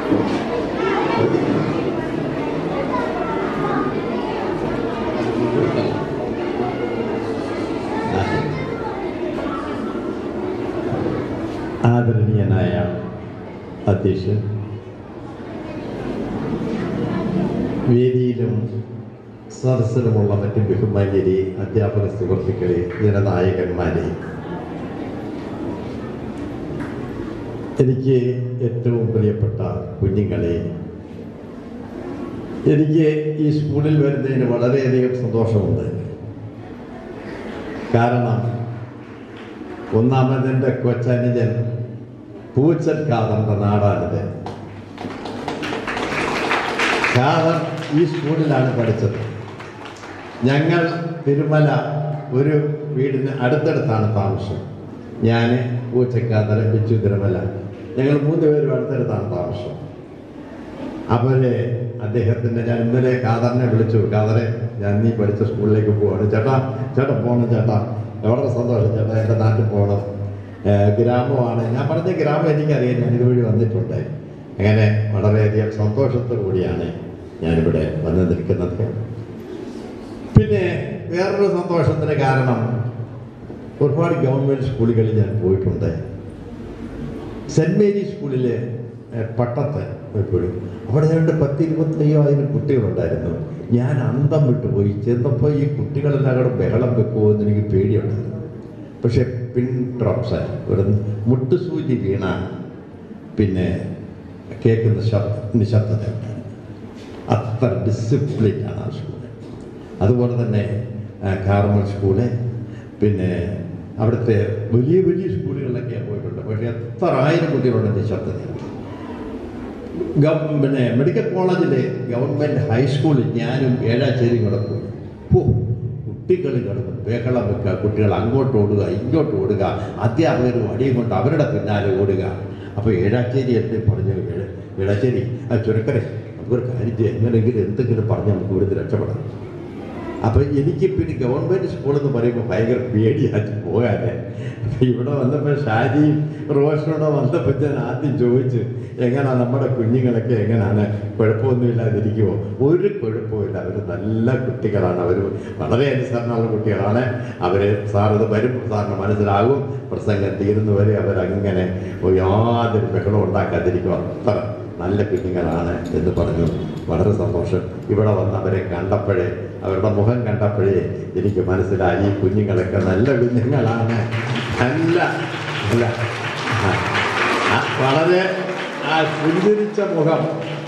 ആദരണീയനായ അധ്യക്ഷൻ വേദിയിലും സദസ്സിലുമുള്ള മറ്റ് ബഹുമാന്യരെ അധ്യാപക സുഹൃത്തുക്കളെ ജനനായകന്മാരെ എനിക്ക് ഏറ്റവും പ്രിയപ്പെട്ട കുഞ്ഞുങ്ങളെ എനിക്ക് ഈ സ്കൂളിൽ വരുന്നതിന് വളരെയധികം സന്തോഷമുണ്ട് കാരണം ഒന്നാമതെൻ്റെ കൊച്ചനുജൻ പൂച്ചൽ ഖാദറിൻ്റെ നാടാണിത് ഖാദർ ഈ സ്കൂളിലാണ് പഠിച്ചത് ഞങ്ങൾ തിരുമല ഒരു വീടിന് അടുത്തടുത്താണ് താമസം ഞാൻ പൂച്ചക്കാതല ബിച്ചു തിരുമല ഞങ്ങൾ മൂന്ന് പേരും അടുത്തടുത്താണ് താമസം അവരെ അദ്ദേഹത്തിൻ്റെ ഞാൻ ഇന്നലെ ഖാദറിനെ വിളിച്ചു ഖാദറെ ഞാൻ നീ പഠിച്ച സ്കൂളിലേക്ക് പോവാണ് ചേട്ടാ ചേട്ടാ പോകണം ചേട്ടാ വളരെ സന്തോഷം ചേട്ടാ എൻ്റെ നാട്ടിൽ പോകണം ഏഹ് ഗ്രാമമാണ് ഞാൻ പറഞ്ഞ ഗ്രാമം എനിക്കറിയാം ഞാൻ ഇതുവഴി വന്നിട്ടുണ്ട് അങ്ങനെ വളരെയധികം സന്തോഷത്തോടു കൂടിയാണ് ഞാനിവിടെ വന്ന് നിൽക്കുന്നത് പിന്നെ വേറൊരു സന്തോഷത്തിന് കാരണം ഒരുപാട് ഗവൺമെൻറ് സ്കൂളുകളിൽ ഞാൻ പോയിട്ടുണ്ട് സെൻറ് മേരി സ്കൂളിൽ ഏഹ്, പട്ടത്ത് എപ്പോഴും അവിടെ രണ്ട് പത്ത് ഇരുപത്തയ്യായിരം കുട്ടികളുണ്ടായിരുന്നു ഞാൻ അന്തം വിട്ടുപോയി ചെന്നപ്പോൾ ഈ കുട്ടികളെല്ലാം കൂടെ ബഹളം വെക്കുമോ എന്ന് എനിക്ക് പേടിയുണ്ടായിരുന്നു പക്ഷെ പിൻ ഡ്രോപ്സ് ഒരു മുട്ടുസൂചി വീണ പിന്നെ കേൾക്കുന്ന ശബ്ദ നിശബ്ദത ഉണ്ടായിരുന്നു അത്ര ഡിസിപ്ലിനാണ് ആ സ്കൂള് അതുപോലെ തന്നെ ആ, കാർമൽ സ്കൂള് പിന്നെ അവിടുത്തെ വലിയ വലിയ സ്കൂളുകളിലൊക്കെ പോയിട്ടുണ്ട് പക്ഷേ എത്ര ആയിരം കുട്ടികളുടെ നിശബ്ദതയാണ് ഗവ- പിന്നെ മെഡിക്കൽ കോളേജിലെ ഗവൺമെൻറ് ഹൈസ്കൂളിൽ ഞാനും ഏഴാച്ചേരിയും കൂടെ പോയി ഹോ കുട്ടികൾ കിടന്ന് ബഹളം വെക്കുക കുട്ടികൾ അങ്ങോട്ട് ഓടുക ഇങ്ങോട്ട് ഓടുക അധ്യാപകരും അടിയും കൊണ്ട് അവരുടെ പിന്നാലെ ഓടുക അപ്പോൾ ഏഴാച്ചേരി എന്നെ പറഞ്ഞു "ഏഴ- ഏഴാച്ചേരി ആ ചുരക്കരെ നമുക്കൊരു കാര്യം ചെയ്യാം എങ്ങനെയെങ്കിലും എന്തെങ്കിലും പറഞ്ഞ് നമുക്ക് ഇവിടുന്ന് രക്ഷപ്പെടാം അപ്പോൾ എനിക്ക് പിന്നെ ഗവൺമെൻറ് സ്കൂളെന്ന് പറയുമ്പോൾ ഭയങ്കര പേടിയായിട്ട് പോകാനേ അപ്പോൾ ഇവിടെ വന്നപ്പോൾ ഷാജിയും റോഷനോടെ വന്നപ്പോൾ ഞാൻ ആദ്യം ചോദിച്ചു എങ്ങനെയാണ് നമ്മുടെ കുഞ്ഞുങ്ങളൊക്കെ എങ്ങനെയാണ് കുഴപ്പമൊന്നുമില്ലാതിരിക്കുമോ ഒരു കുഴപ്പമില്ല അവർ നല്ല കുട്ടികളാണ് അവർ വളരെ അനുസരണമുള്ള കുട്ടികളാണ് അവർ സാറിത് വരും സാറിന് മനസ്സിലാകും പ്രസംഗം തീരുന്നവരെ അവരങ്ങനെ യാതൊരു ബഹളം ഉണ്ടാക്കാതിരിക്കും അത്ര നല്ല കുഞ്ഞുങ്ങളാണ് എന്ന് പറഞ്ഞു വളരെ സന്തോഷം ഇവിടെ വന്ന് അവരെ കണ്ടപ്പോഴേ അവരുടെ മുഖം കണ്ടപ്പോഴേ എനിക്ക് മനസ്സിലായി ഈ കുഞ്ഞുങ്ങളൊക്കെ നല്ല കുഞ്ഞുങ്ങളാണ് നല്ല നല്ല ആ, ആ, വളരെ ആ പുഞ്ചിരിച്ച മുഖം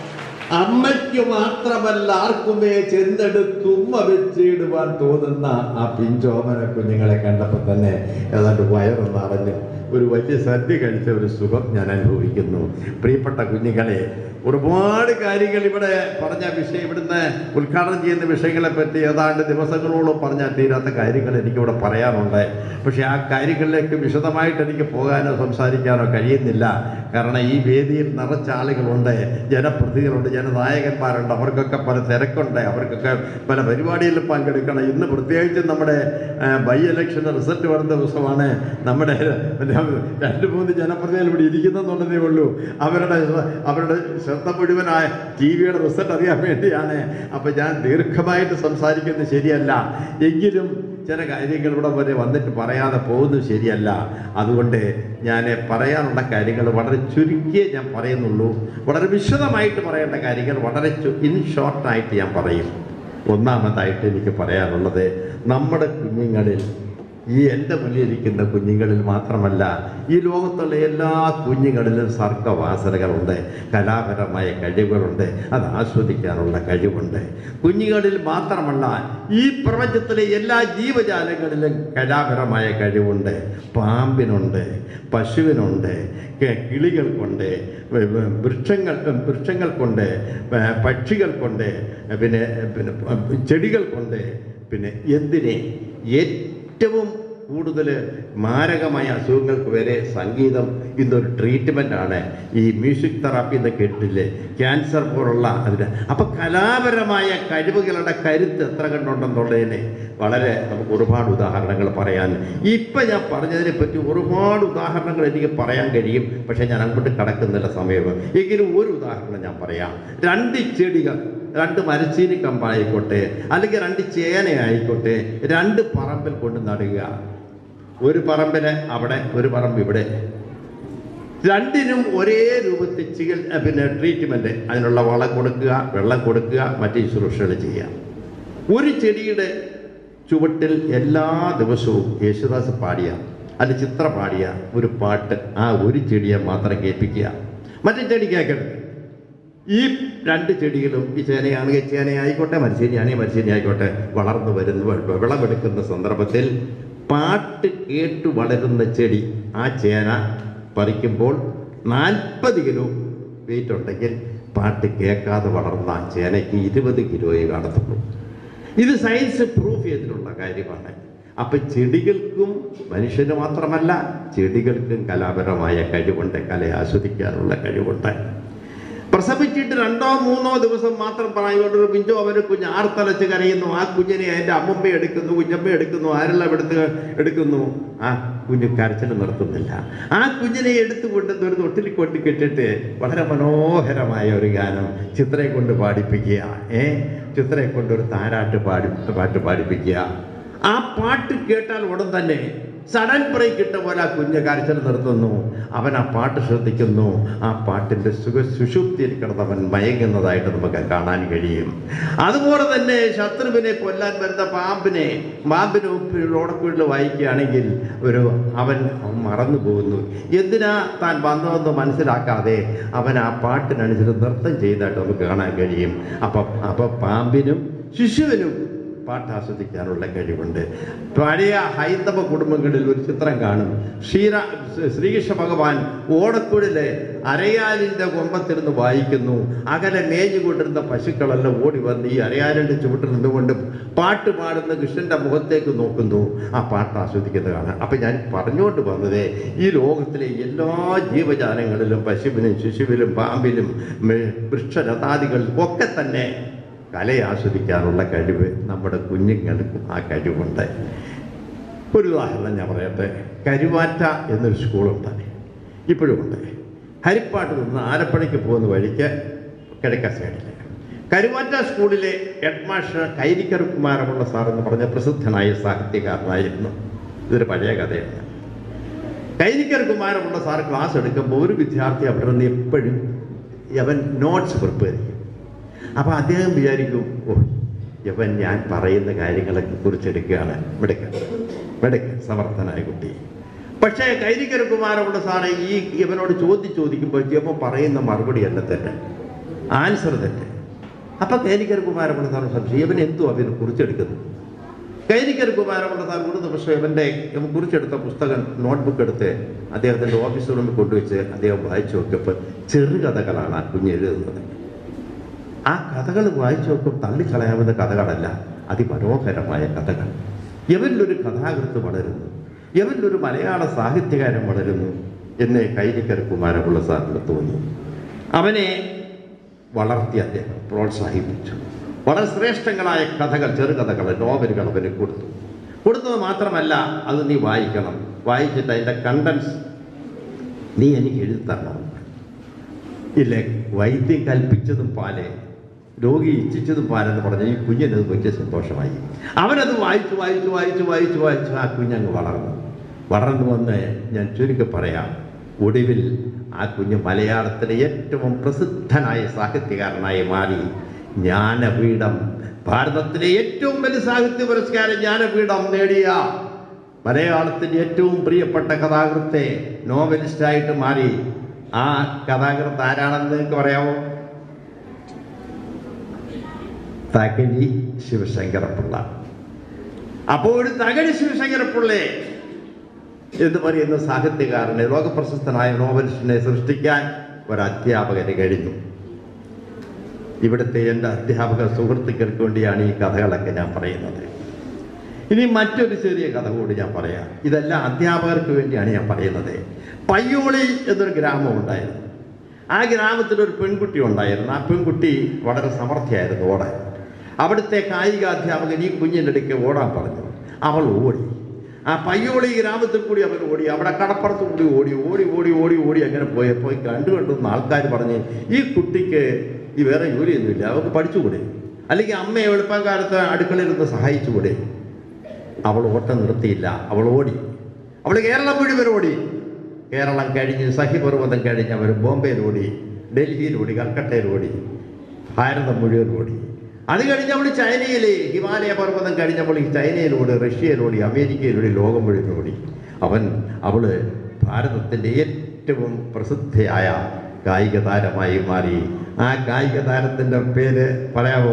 അമ്മയ്ക്ക് മാത്രമല്ല ആർക്കുമേ ചെന്നെടുത്തുമ്മ വെച്ചിടുവാൻ തോന്നുന്ന ആ പിഞ്ചോമന കുഞ്ഞുങ്ങളെ കണ്ടപ്പോൾ തന്നെ ഏതാണ്ട് വയറ് നിറഞ്ഞു ഒരു വലിയ സദ്യ കഴിച്ച ഒരു സുഖം ഞാൻ അനുഭവിക്കുന്നു പ്രിയപ്പെട്ട കുഞ്ഞുങ്ങളെ ഒരുപാട് കാര്യങ്ങൾ ഇവിടെ പറഞ്ഞ വിഷയം ഇവിടുന്ന് ഉദ്ഘാടനം ചെയ്യുന്ന വിഷയങ്ങളെ പറ്റി ഏതാണ്ട് ദിവസങ്ങളോളം പറഞ്ഞാൽ തീരാത്ത കാര്യങ്ങൾ എനിക്കിവിടെ പറയാനുണ്ട് പക്ഷേ ആ കാര്യങ്ങളിലേക്ക് വിശദമായിട്ട് എനിക്ക് പോകാനോ സംസാരിക്കാനോ കഴിയുന്നില്ല കാരണം ഈ വേദിയിൽ നിറച്ച ആളുകളുണ്ട് ജനപ്രതിനിധികളുണ്ട് ജനനായകന്മാരുണ്ട് അവർക്കൊക്കെ പല തിരക്കുണ്ട് അവർക്കൊക്കെ പല പരിപാടിയിലും പങ്കെടുക്കണം ഇന്ന് പ്രത്യേകിച്ച് നമ്മുടെ ബൈ ഇലക്ഷൻ്റെ റിസൾട്ട് വരുന്ന ദിവസമാണ് നമ്മുടെ രണ്ട് മൂന്ന് ജനപ്രതിനിധികൾ ഇവിടെ ഇരിക്കുന്നെന്നുള്ളതേ ഉള്ളൂ അവരുടെ അവരുടെ ശ്രദ്ധ മുഴുവനായ ടി വിയുടെ റിസൾട്ട് അറിയാൻ വേണ്ടിയാണ് അപ്പം ഞാൻ ദീർഘമായിട്ട് സംസാരിക്കുന്നത് ശരിയല്ല എങ്കിലും ചില കാര്യങ്ങൾ ഇവിടെ വരെ വന്നിട്ട് പറയാതെ പോകുന്നത് ശരിയല്ല അതുകൊണ്ട് ഞാൻ പറയാനുള്ള കാര്യങ്ങൾ വളരെ ചുരുക്കിയേ ഞാൻ പറയുന്നുള്ളൂ വളരെ വിശദമായിട്ട് പറയേണ്ട കാര്യങ്ങൾ വളരെ ഇൻ ഷോർട്ടായിട്ട് ഞാൻ പറയും ഒന്നാമതായിട്ട് എനിക്ക് പറയാനുള്ളത് നമ്മുടെ കുഞ്ഞുങ്ങളിൽ ഈ എൻ്റെ മുന്നിലിരിക്കുന്ന കുഞ്ഞുങ്ങളിൽ മാത്രമല്ല ഈ ലോകത്തുള്ള എല്ലാ കുഞ്ഞുങ്ങളിലും സർഗവാസനകളുണ്ട് കലാപരമായ കഴിവുകളുണ്ട് അത് ആസ്വദിക്കാനുള്ള കഴിവുണ്ട് കുഞ്ഞുങ്ങളിൽ മാത്രമല്ല ഈ പ്രപഞ്ചത്തിലെ എല്ലാ ജീവജാലങ്ങളിലും കലാപരമായ കഴിവുണ്ട് പാമ്പിനുണ്ട് പശുവിനുണ്ട് കെ- കിളികൾക്കുണ്ട് വ- വ- വൃക്ഷങ്ങൾ വൃക്ഷങ്ങൾക്കുണ്ട് പ- പക്ഷികൾക്കുണ്ട് പിന്നെ പിന്നെ ചെടികൾക്കുണ്ട് പിന്നെ എന്തിനെ ഏറ്റവും കൂടുതൽ മാരകമായ അസുഖങ്ങൾക്ക് വരെ സംഗീതം ഇന്നൊരു ട്രീറ്റ്മെൻ്റ് ആണ് ഈ മ്യൂസിക് തെറാപ്പി എന്ന് കേട്ടില്ലേ ക്യാൻസർ പോലുള്ള അതിന് അപ്പം കലാപരമായ കഴിവുകളുടെ കരുത്ത് എത്ര കണ്ടുണ്ടെന്നുള്ളതിന് വളരെ നമുക്ക് ഒരുപാട് ഉദാഹരണങ്ങൾ പറയാൻ ഇപ്പം ഞാൻ പറഞ്ഞതിനെ പറ്റി ഒരുപാട് ഉദാഹരണങ്ങൾ എനിക്ക് പറയാൻ കഴിയും പക്ഷേ ഞാൻ അങ്ങോട്ട് കടക്കുന്നില്ല സമയം എങ്കിലും ഒരു ഉദാഹരണം ഞാൻ പറയാം രണ്ട് ചെടികൾ രണ്ട് മരച്ചീനി കമ്പായിക്കോട്ടെ അല്ലെങ്കിൽ രണ്ട് ചേന ആയിക്കോട്ടെ രണ്ട് പറമ്പിൽ കൊണ്ട് നടുക ഒരു പറമ്പിന് അവിടെ ഒരു പറമ്പ് ഇവിടെ രണ്ടിനും ഒരേ രൂപത്തിൽ ചികിത്സ പിന്നെ ട്രീറ്റ്മെൻറ്റ് അതിനുള്ള വളം കൊടുക്കുക വെള്ളം കൊടുക്കുക മറ്റ് ശുശ്രൂഷകൾ ചെയ്യുക ഒരു ചെടിയുടെ ചുവട്ടിൽ എല്ലാ ദിവസവും യേശുദാസ് പാടിയ അല്ല ചിത്ര പാടിയ ഒരു പാട്ട് ആ ഒരു ചെടിയെ മാത്രം കേൾപ്പിക്കുക മറ്റേ ചെടി കേൾക്കരുത് ഈ രണ്ട് ചെടികളും ഈ ചേനയാണെങ്കിൽ ചേനയായിക്കോട്ടെ മരിച്ചേനിയാണെങ്കിൽ മരിച്ചേനി ആയിക്കോട്ടെ വളർന്നു വരുന്ന വ- വിളവെടുക്കുന്ന സന്ദർഭത്തിൽ പാട്ട് കേട്ട് വളരുന്ന ചെടി ആ ചേന പറിക്കുമ്പോൾ നാൽപ്പത് കിലോ വെയിറ്റ് ഉണ്ടെങ്കിൽ പാട്ട് കേൾക്കാതെ വളർന്ന ആ ചേനയ്ക്ക് ഇരുപത് കിലോയെ കാണത്തുള്ളൂ ഇത് സയൻസ് പ്രൂഫ് ചെയ്തിട്ടുള്ള കാര്യമാണ് അപ്പൊ ചെടികൾക്കും മനുഷ്യന് മാത്രമല്ല ചെടികൾക്കും കലാപരമായ കഴിവുണ്ട് കലയെ ആസ്വദിക്കാനുള്ള കഴിവുണ്ട് പ്രസവിച്ചിട്ട് രണ്ടോ മൂന്നോ ദിവസം മാത്രം പറയുകൊണ്ട് ഒരു പിഞ്ചോ അവന് കുഞ്ഞ് ആർത്തലച്ച് കരയുന്നു ആ കുഞ്ഞിനെ അതിൻ്റെ അമ്മമ്മ എടുക്കുന്നു കുഞ്ഞമ്മ എടുക്കുന്നു ആരെല്ലാം എടുത്ത് എടുക്കുന്നു ആ കുഞ്ഞ് കരച്ചിൽ നിർത്തുന്നില്ല ആ കുഞ്ഞിനെ എടുത്തുകൊണ്ട് ഒരു തൊട്ടിൽ കൊണ്ട് കെട്ടിട്ട് വളരെ മനോഹരമായ ഒരു ഗാനം ചിത്രയെ കൊണ്ട് പാടിപ്പിക്കുക ഏ ചിത്രയെ കൊണ്ട് ഒരു താരാട്ട് പാടി പാട്ട് പാടിപ്പിക്കുക ആ പാട്ട് കേട്ടാൽ ഉടൻ തന്നെ സഡൻ ബ്രേക്ക് ഇട്ട പോലെ ആ കുഞ്ഞ് കരച്ചിൽ നിർത്തുന്നു അവൻ ആ പാട്ട് ശ്രദ്ധിക്കുന്നു ആ പാട്ടിൻ്റെ സുഖ സുഷുപ്തിയിൽ കിടന്നവൻ മയങ്ങുന്നതായിട്ട് നമുക്ക് കാണാൻ കഴിയും അതുപോലെ തന്നെ ശത്രുവിനെ കൊല്ലാൻ വരുന്ന പാമ്പിനെ പാമ്പിന് ഓടക്കുള്ളിൽ വായിക്കുകയാണെങ്കിൽ ഒരു അവൻ അവൻ മറന്നു പോകുന്നു എന്തിനാ താൻ വന്നതെന്ന് മനസ്സിലാക്കാതെ അവൻ ആ പാട്ടിനനുസരിച്ച് നൃത്തം ചെയ്തതായിട്ട് നമുക്ക് കാണാൻ കഴിയും അപ്പം അപ്പം പാമ്പിനും ശിശുവിനും പാട്ട് ആസ്വദിക്കാനുള്ള കഴിവുണ്ട് പഴയ ഹൈന്ദവ കുടുംബങ്ങളിൽ ഒരു ചിത്രം കാണും ശ്രീരാ ശ്രീകൃഷ്ണ ഭഗവാൻ ഓടക്കുഴല് അരയാലിൻ്റെ കൊമ്പത്തിരുന്ന് വായിക്കുന്നു അകലെ മേഞ്ഞുകൊണ്ടിരുന്ന പശുക്കളെല്ലാം ഓടി വന്ന് ഈ അരയാലിൻ്റെ ചുവട്ടിൽ നിന്നുകൊണ്ട് പാട്ട് പാടുന്ന കൃഷ്ണന്റെ മുഖത്തേക്ക് നോക്കുന്നു ആ പാട്ട് ആസ്വദിക്കുന്നത് കാണാം അപ്പം ഞാൻ പറഞ്ഞുകൊണ്ട് വന്നത് ഈ ലോകത്തിലെ എല്ലാ ജീവജാലങ്ങളിലും പശുവിനും ശിശുവിലും പാമ്പിലും മെ- വൃക്ഷലതാദികളിലും ഒക്കെ തന്നെ കലയെ ആസ്വദിക്കാനുള്ള കഴിവ് നമ്മുടെ കുഞ്ഞുങ്ങൾക്കും ആ കഴിവുണ്ട് ഒരു ഉദാഹരണം ഞാൻ പറയട്ടെ കരുവാറ്റ എന്നൊരു സ്കൂളുണ്ട് ഇപ്പോഴും ഉണ്ട് ഹരിപ്പാട്ട് നിന്ന് ആലപ്പുഴയ്ക്ക് പോകുന്ന വഴിക്ക് കിഴക്ക സൈഡിൽ കരുവാറ്റ സ്കൂളിലെ ഹെഡ് മാസ്റ്റർ കൈരിക്കർ കുമാരമുള്ള സാർ എന്ന് പറഞ്ഞ പ്രസിദ്ധനായ സാഹിത്യകാരനായിരുന്നു ഇതൊരു പഴയ കഥയാണ് കൈരിക്കർ കുമാരമുള്ള സാർ ക്ലാസ് എടുക്കുമ്പോൾ ഒരു വിദ്യാർത്ഥി അവിടെ നിന്ന് എപ്പോഴും അവൻ നോട്ട്സ് പ്രിപ്പയർ ചെയ്യും അപ്പോൾ അദ്ദേഹം വിചാരിക്കും ഓ ഇവൻ ഞാൻ പറയുന്ന കാര്യങ്ങളെ കുറിച്ചെടുക്കുകയാണ് മിടുക്കൻ മിടുക്കൻ സമർത്ഥനായ കുട്ടി പക്ഷേ കൈരിക്കര കുമാരമുള്ള സാറേ ഈ ഇവനോട് ചോദ്യം ചോദിക്കുമ്പോൾ ഇവൻ പറയുന്ന മറുപടി അല്ല തെറ്റ് ആൻസർ തെറ്റ് അപ്പൊ കൈരിക്കര കുമാരമുള്ള സാർ സംശയം ഇവൻ എന്തോ അവന് കുറിച്ചെടുക്കുന്നു കൈരിക്കർ കുമാരമുള്ള സാർ ഒരു ദിവസം ഇവൻ്റെ ഇവൻ കുറിച്ചെടുത്ത പുസ്തകം നോട്ട്ബുക്ക് എടുത്ത് അദ്ദേഹത്തിൻ്റെ ഓഫീസ് റൂമിൽ കൊണ്ടുവച്ച് അദ്ദേഹം വായിച്ചു നോക്കിയപ്പോൾ ചെറുകഥകളാണ് ആ കുഞ്ഞ് എഴുതുന്നത് ആ കഥകൾ വായിച്ചു നോക്കും തള്ളിക്കളയാവുന്ന കഥകളല്ല അതിമനോഹരമായ കഥകൾ ഇവരിലൊരു കഥാകൃത്ത് വളരുന്നു ഇവരിലൊരു മലയാള സാഹിത്യകാരൻ വളരുന്നു എന്ന് കൈരിക്കർ കുമാരമുള്ള സാറിന് തോന്നി അവനെ വളർത്തി അദ്ദേഹം പ്രോത്സാഹിപ്പിച്ചു വളരെ ശ്രേഷ്ഠങ്ങളായ കഥകൾ ചെറുകഥകൾ നോവലുകൾ അവന് കൊടുത്തു കൊടുത്തത് മാത്രമല്ല അത് നീ വായിക്കണം വായിച്ചിട്ട് അതിൻ്റെ കണ്ടൻസ് നീ എനിക്ക് എഴുതി തരണം ഇല്ലേ വൈദ്യം കൽപ്പിച്ചതും പാല് രോഗി ഇച്ഛിച്ചതും പാലെന്ന് പറഞ്ഞ ഈ കുഞ്ഞിനത് വലിയ സന്തോഷമായി അവനത് വായിച്ചു വായിച്ചു വായിച്ചു വായിച്ചു വായിച്ചു ആ കുഞ്ഞങ്ങ് വളർന്നു വളർന്നു വന്ന് ഞാൻ ചുരുക്കി പറയാം ഒടുവിൽ ആ കുഞ്ഞ് മലയാളത്തിലെ ഏറ്റവും പ്രസിദ്ധനായ സാഹിത്യകാരനായി മാറി ജ്ഞാനപീഠം ഭാരതത്തിലെ ഏറ്റവും വലിയ സാഹിത്യ പുരസ്കാരം ജ്ഞാനപീഠം നേടിയ മലയാളത്തിൻ്റെ ഏറ്റവും പ്രിയപ്പെട്ട കഥാകൃത്തെ നോവലിസ്റ്റായിട്ട് മാറി ആ കഥാകൃത്ത് ആരാണെന്ന് നിങ്ങൾക്ക് പറയാമോ തകഴി ശിവശങ്കരപ്പിള്ള അപ്പോൾ തകഴി ശിവശങ്കരപ്പിള്ളയെ എന്ന് പറയുന്ന സാഹിത്യകാരനെ ലോകപ്രശസ്തനായ നോവലിസ്റ്റിനെ സൃഷ്ടിക്കാൻ ഒരു അധ്യാപകന് കഴിഞ്ഞു ഇവിടുത്തെ എൻ്റെ അധ്യാപക സുഹൃത്തുക്കൾക്ക് വേണ്ടിയാണ് ഈ കഥകളൊക്കെ ഞാൻ പറയുന്നത് ഇനി മറ്റൊരു ചെറിയ കഥ കൂടി ഞാൻ പറയാം ഇതെല്ലാം അധ്യാപകർക്ക് വേണ്ടിയാണ് ഞാൻ പറയുന്നത് പയ്യോളി എന്നൊരു ഗ്രാമം ഉണ്ടായിരുന്നു ആ ഗ്രാമത്തിൽ ഒരു പെൺകുട്ടി ഉണ്ടായിരുന്നു ആ പെൺകുട്ടി വളരെ സമർത്ഥയായിരുന്നു ഓടാൻ അവിടുത്തെ കായിക അധ്യാപകൻ ഈ കുഞ്ഞിൻ്റെ അടുക്ക് ഓടാൻ പറഞ്ഞു അവൾ ഓടി ആ പയ്യോളി ഗ്രാമത്തിൽ കൂടി അവൻ ഓടി അവിടെ കടപ്പുറത്ത് കൂടി ഓടി ഓടി ഓടി ഓടി ഓടി അങ്ങനെ പോയി പോയി കണ്ടു കണ്ടുന്ന ആൾക്കാർ പറഞ്ഞ് ഈ കുട്ടിക്ക് ഈ വേറെ ജോലിയൊന്നുമില്ല അവൾക്ക് പഠിച്ചുകൂടെ അല്ലെങ്കിൽ അമ്മയെ എളുപ്പകാലത്ത് അടുക്കളയിൽ നിന്ന് സഹായിച്ചുകൂടെ അവൾ ഓട്ടം നിർത്തിയില്ല അവൾ ഓടി അവൾ കേരളം മുഴുവൻ ഓടി കേരളം കഴിഞ്ഞ് സഹിപർവ്വതം കഴിഞ്ഞ് അവർ ബോംബെയിൽ ഓടി ഡൽഹിയിൽ ഓടി കൽക്കട്ടയിൽ ഓടി ഭാരതം മുഴുവൻ ഓടി അത് കഴിഞ്ഞ് അവൾ ചൈനയിൽ ഹിമാലയ പർവ്വതം കഴിഞ്ഞപ്പോൾ ഈ ചൈനയിലൂടെ റഷ്യയിലൂടെ അമേരിക്കയിലൂടെ ലോകം മുഴുവൻ ഓടി അവൻ അവള് ഭാരതത്തിൻ്റെ ഏറ്റവും പ്രസിദ്ധയായ കായിക താരമായി മാറി ആ കായിക താരത്തിൻ്റെ പേര് പറയാമോ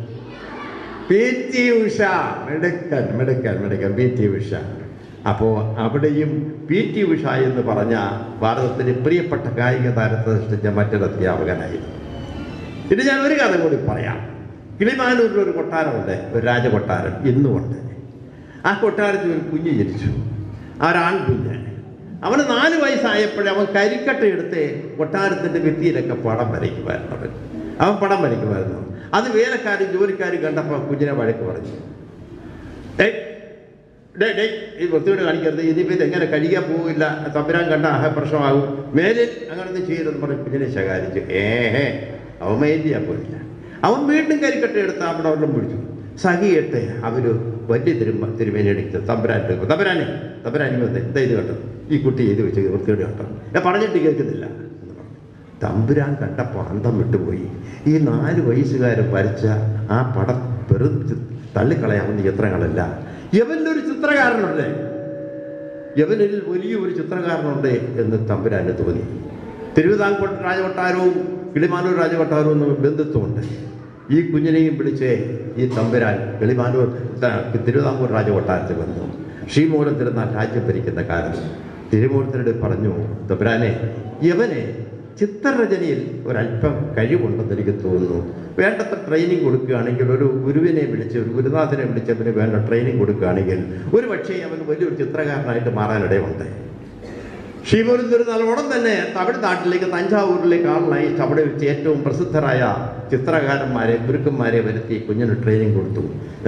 പി ടി ഉഷ മിടുക്കൻ മിടുക്കൻ മിടുക്കൻ പി ടി ഉഷ അപ്പോൾ അവിടെയും പി ടി ഉഷ എന്ന് പറഞ്ഞ ഭാരതത്തിന് പ്രിയപ്പെട്ട കായിക താരത്തെ സൃഷ്ടിച്ച മറ്റൊരു അധ്യാപകനായിരുന്നു ഇത് ഞാൻ ഒരു കഥ കൂടി പറയാം കിളിമാനൂരിൽ ഒരു കൊട്ടാരമുണ്ട് ഒരു രാജകൊട്ടാരം ഇന്നുമുണ്ട് ആ കൊട്ടാരത്തിൽ ഒരു കുഞ്ഞ് ജനിച്ചു ആ ഒരാൺ കുഞ്ഞ് അവന് നാല് വയസ്സായപ്പോഴേ അവൻ കരിക്കട്ട എടുത്ത് കൊട്ടാരത്തിൻ്റെ ഭിത്തിയിലൊക്കെ പടം വരയ്ക്കുമായിരുന്നു അവൻ അവൻ പടം വരയ്ക്കുമായിരുന്നു അത് വേലക്കാരും ജോലിക്കാരും കണ്ടപ്പോൾ കുഞ്ഞിനെ വഴക്ക് പറഞ്ഞു ഏയ് ഡേ ഡേ ഈ വൃത്തിയോട് കാണിക്കരുത് ഇതിപ്പോൾ ഇത് എങ്ങനെ കഴിക്കാൻ പോവില്ല തമ്പുരാൻ കണ്ട ആഹ പ്രശ്നമാകും മേലിൽ അങ്ങനൊന്നും ചെയ്യരുതെന്ന് പറഞ്ഞ് കുഞ്ഞിനെ ശകാരിച്ചു ഏഹേ അവൻ മൈൻഡ് ചെയ്യാൻ പോയില്ല അവൻ വീണ്ടും കരിക്കട്ട എടുത്ത് അവിടെ വെള്ളം പിടിച്ചു സഹിയിട്ട് അവർ വലിയ തിരുമ തിരുമേനിയെടുത്ത് തമ്പുരാൻ തമ്പുരാനെ തമ്പുരാൻ വന്ന് എന്താ ഇത് കണ്ടത് ഈ കുട്ടി ഇത് വെച്ച് വൃത്തിയോട് കണ്ടത് ഞാൻ പറഞ്ഞിട്ട് കേൾക്കുന്നില്ല എന്ന് പറഞ്ഞു തമ്പുരാൻ കണ്ടപ്പോൾ അന്തം വിട്ടുപോയി ഈ നാല് വയസ്സുകാരൻ വരച്ച ആ പടം വെറും ചി- തള്ളിക്കളയാവുന്ന ചിത്രങ്ങളല്ല യവൻ്റെ ഒരു ചിത്രകാരനുണ്ട് യവനിൽ വലിയൊരു ചിത്രകാരനുണ്ട് എന്ന് തമ്പുരാന് തോന്നി തിരുവിതാംകൂർ രാജകൊട്ടാരവും കിളിമാനൂർ രാജകൊട്ടാരവും തമ്മിൽ ബന്ധുത്വമുണ്ട് ഈ കുഞ്ഞിനെയും വിളിച്ച് ഈ തമ്പുരാൻ കിളിമാനൂർ ത- തിരുവിതാംകൂർ രാജകൊട്ടാരത്തിൽ വന്നു ശ്രീമൂലം തിരുനാൾ രാജ്യം ഭരിക്കുന്ന കാലം തിരുമൂലത്തിനോട് പറഞ്ഞു തമ്പുരാനെ യവനെ ചിത്രരചനയിൽ ഒരല്പം കഴിവുണ്ടെന്ന് എനിക്ക് തോന്നുന്നു വേണ്ടത്ര ട്രെയിനിങ് കൊടുക്കുകയാണെങ്കിൽ ഒരു ഗുരുവിനെ വിളിച്ച് ഒരു ഗുരുനാഥനെ വിളിച്ച് അവന് വേണ്ട ട്രെയിനിങ് കൊടുക്കുകയാണെങ്കിൽ ഒരു പക്ഷേ അവൻ വലിയൊരു ചിത്രകാരനായിട്ട് മാറാനിടയുണ്ട് ശ്രീമൂലം തിരുനാൾ ഉടൻ തന്നെ തമിഴ്നാട്ടിലേക്ക് തഞ്ചാവൂരിലേക്ക് ആളിനായി അവിടെ വെച്ച് ഏറ്റവും പ്രസിദ്ധരായ ചിത്രകാരന്മാരെ ഗുരുക്കന്മാരെ വരുത്തി കുഞ്ഞിന് ട്രെയിനിങ് കൊടുത്തു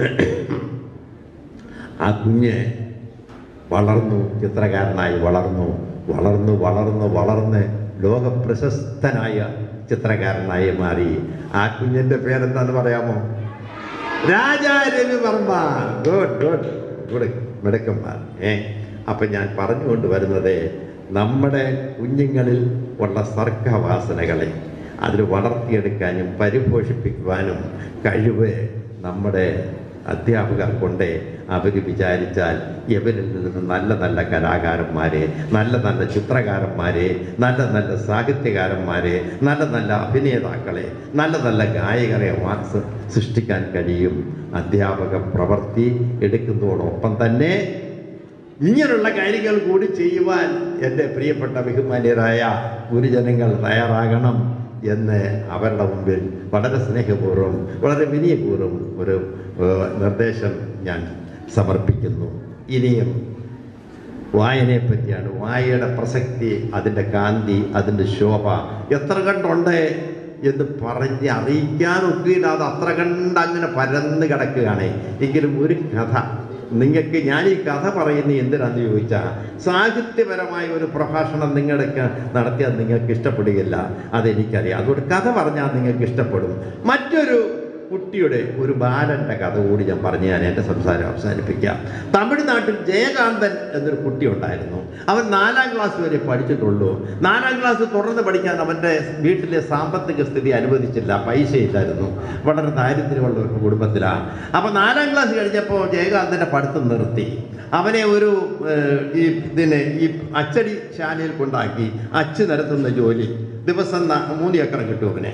ആ കുഞ്ഞ് വളർന്നു ചിത്രകാരനായി വളർന്നു വളർന്നു വളർന്നു വളർന്ന് ലോകപ്രശസ്തനായ ചിത്രകാരനായി മാറി ആ കുഞ്ഞിന്റെ പേരെന്താന്ന് പറയാമോ Raja Ravi Varma good good good മിടുക്കന്മാർ ഏ അപ്പം ഞാൻ പറഞ്ഞുകൊണ്ട് വരുന്നത് നമ്മുടെ കുഞ്ഞുങ്ങളിൽ ഉള്ള സർഗവാസനകളെ അതിൽ വളർത്തിയെടുക്കാനും പരിപോഷിപ്പിക്കുവാനും കഴിവ് നമ്മുടെ അധ്യാപകർക്കുണ്ട് അവർ വിചാരിച്ചാൽ ഇവരിൽ നിന്ന് നല്ല നല്ല കലാകാരന്മാരെ നല്ല നല്ല ചിത്രകാരന്മാരെ നല്ല നല്ല സാഹിത്യകാരന്മാരെ നല്ല നല്ല അഭിനേതാക്കളെ നല്ല നല്ല ഗായകരെ വാ- സൃഷ്ടിക്കാൻ കഴിയും അധ്യാപക പ്രവൃത്തി എടുക്കുന്നതോടൊപ്പം തന്നെ ഇങ്ങനെയുള്ള കാര്യങ്ങൾ കൂടി ചെയ്യുവാൻ എൻ്റെ പ്രിയപ്പെട്ട ബഹുമാന്യരായ ഗുരുജനങ്ങൾ തയ്യാറാകണം എന്ന് അവരുടെ മുമ്പിൽ വളരെ സ്നേഹപൂർവ്വം വളരെ വിനയപൂർവ്വം ഒരു ഏഹ്, നിർദ്ദേശം ഞാൻ സമർപ്പിക്കുന്നു ഇനിയും വായനയെ പറ്റിയാണ് വായയുടെ പ്രസക്തി അതിൻ്റെ കാന്തി അതിൻ്റെ ശോഭ എത്ര കണ്ടുണ്ട് എന്ന് പറഞ്ഞ് അറിയിക്കാനൊക്കില്ല അത് അത്ര കണ്ട് അങ്ങനെ പരന്ന് കിടക്കുകയാണ് എങ്കിലും ഒരു കഥ നിങ്ങൾക്ക് ഞാൻ ഈ കഥ പറയുന്നത് എന്തിനാന്ന് ചോദിച്ചാൽ സാഹിത്യപരമായ ഒരു പ്രഭാഷണം നിങ്ങളുടെ നടത്തിയാൽ നിങ്ങൾക്ക് ഇഷ്ടപ്പെടുകയില്ല അതെനിക്കറിയാം അതുകൊണ്ട് കഥ പറഞ്ഞാൽ നിങ്ങൾക്ക് ഇഷ്ടപ്പെടും മറ്റൊരു കുട്ടിയുടെ ഒരു ബാലന്റെ കഥ കൂടി ഞാൻ പറഞ്ഞ് ഞാൻ എൻ്റെ സംസാരം അവസാനിപ്പിക്കാം തമിഴ്നാട്ടിൽ ജയകാന്തൻ എന്നൊരു കുട്ടി ഉണ്ടായിരുന്നു അവൻ നാലാം ക്ലാസ് വരെ പഠിച്ചിട്ടുള്ളൂ നാലാം ക്ലാസ് തുടർന്ന് പഠിക്കാൻ അവൻ്റെ വീട്ടിലെ സാമ്പത്തിക സ്ഥിതി അനുവദിച്ചില്ല പൈസ ഇല്ലായിരുന്നു വളരെ ദാരിദ്ര്യമുള്ള ഒരു കുടുംബത്തിലാണ് അപ്പോൾ നാലാം ക്ലാസ് കഴിഞ്ഞപ്പോൾ ജയകാന്തൻ്റെ പഠിത്തം നിർത്തി അവനെ ഒരു ഏഹ്, ഈ ഇതിന് ഈ അച്ചടി ശാലയിൽ കൊണ്ടാക്കി അച്ച് നിരത്തുന്ന ജോലി ദിവസം ന- മൂന്ന് ഏക്കർ കിട്ടും അവനെ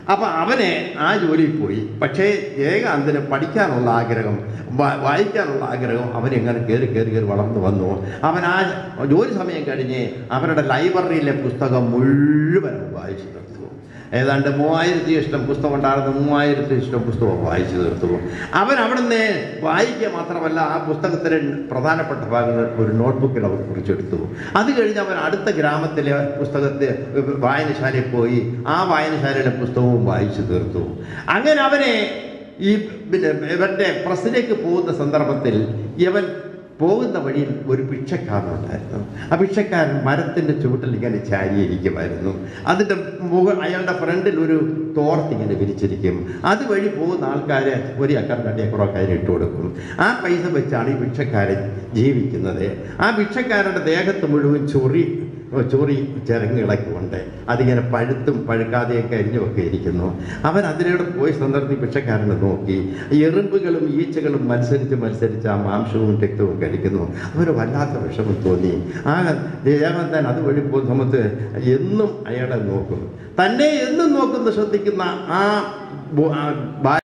അപ്പം അവനെ ആ ജോലിയിൽ പോയി പക്ഷേ ജയകാന്തിന് പഠിക്കാനുള്ള ആഗ്രഹം വാ- വായിക്കാനുള്ള ആഗ്രഹം അവൻ എങ്ങനെ കയറി കയറി കയറി വളർന്നു വന്നു അവൻ ആ ജോലി സമയം കഴിഞ്ഞ് അവരുടെ ലൈബ്രറിയിലെ പുസ്തകം മുഴുവൻ വായിച്ചു തീർത്തു ഏതാണ്ട് മൂവായിരത്തി ഇഷ്ടം പുസ്തകം ഉണ്ടായിരുന്ന മൂവായിരത്തി ഇഷ്ടം പുസ്തകം വായിച്ചു തീർത്തു അവൻ അവിടുന്ന് വായിക്കുക മാത്രമല്ല ആ പുസ്തകത്തിലെ പ്രധാനപ്പെട്ട ഭാഗങ്ങൾ ഒരു നോട്ട്ബുക്കിൽ അവർ കുറിച്ചെടുത്തു അത് കഴിഞ്ഞ് അവൻ അടുത്ത ഗ്രാമത്തിലെ പുസ്തകത്തെ വായനശാലയിൽ പോയി ആ വായനശാലയിലെ പുസ്തകവും വായിച്ചു തീർത്തു അങ്ങനെ അവനെ ഈ പിന്നെ ഇവന്റെ പ്രസിലേക്ക് പോകുന്ന സന്ദർഭത്തിൽ ഇവൻ പോകുന്ന വഴിയിൽ ഒരു ഭിക്ഷക്കാരനുണ്ടായിരുന്നു ആ ഭിക്ഷക്കാരൻ മരത്തിൻ്റെ ചുവട്ടിൽ ഇങ്ങനെ ചാരിയിരിക്കുമായിരുന്നു അതിൻ്റെ മുഖ അയാളുടെ ഫ്രണ്ടിൽ ഒരു തോർത്ത് ഇങ്ങനെ വിരിച്ചിരിക്കും അതുവഴി പോകുന്ന ആൾക്കാരെ ഒരു അക്കർ രണ്ടേക്കറോ കയ്യിൽ ഇട്ട് കൊടുക്കും ആ പൈസ വെച്ചാണ് ഈ ഭിക്ഷക്കാരൻ ജീവിക്കുന്നത് ആ ഭിക്ഷക്കാരൻ്റെ ദേഹത്ത് മുഴുവൻ ചൊറി ചൊറി ചിരങ്ങുകളൊക്കെ ഉണ്ട് അതിങ്ങനെ പഴുത്തും പഴുക്കാതെയൊക്കെ അരിഞ്ഞുമൊക്കെ ഇരിക്കുന്നു അവൻ അതിലൂടെ പോയി സന്ദർഭി ഭിക്ഷക്കാരനെ നോക്കി എറുമ്പുകളും ഈച്ചകളും മത്സരിച്ച് മത്സരിച്ച് ആ മാംസവും രക്തവും കഴിക്കുന്നു അവന് വല്ലാത്ത വിഷമം തോന്നി ആ ദേവന്തൻ അതുവഴി പോകുന്ന സമയത്ത് എന്നും അയാളെ നോക്കും തന്നെ എന്നും നോക്കുന്ന ശ്രദ്ധിക്കുന്ന ആ ബോ- ആ ബാ-